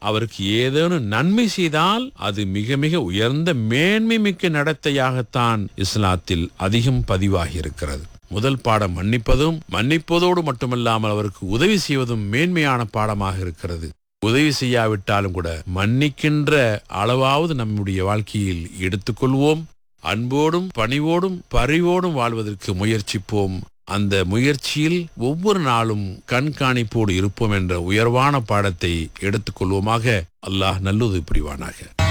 அவருக்கு ஏதேனும் நன்மை செய்தால் அது மிக மிக உயர்ந்த மேன்மை மிக்க நடத்தையாகத்தான் இஸ்லாத்தில் அதிகம் பதிவாகி இருக்கிறது முதல் பாடம் மன்னிப்பதும் மன்னிப்பதோடு மட்டுமல்லாமல் அவருக்கு உதவி செய்வதும் மேன்மையான பாடமாக இருக்கிறது உதவி செய்யாவிட்டாலும் கூட மன்னிக்கின்ற அளவாவது நம்முடைய வாழ்க்கையில் எடுத்துக்கொள்வோம் அன்போடும் பணிவோடும் பரிவோடும் வாழ்வதற்கு முயற்சிப்போம் அந்த முயற்சியில் ஒவ்வொரு நாளும் கண்காணிப்போடு இருப்போம் என்ற உயர்வான பாடத்தை எடுத்துக்கொள்வோமாக அல்லாஹ் நல்லுதவி புரிவானாக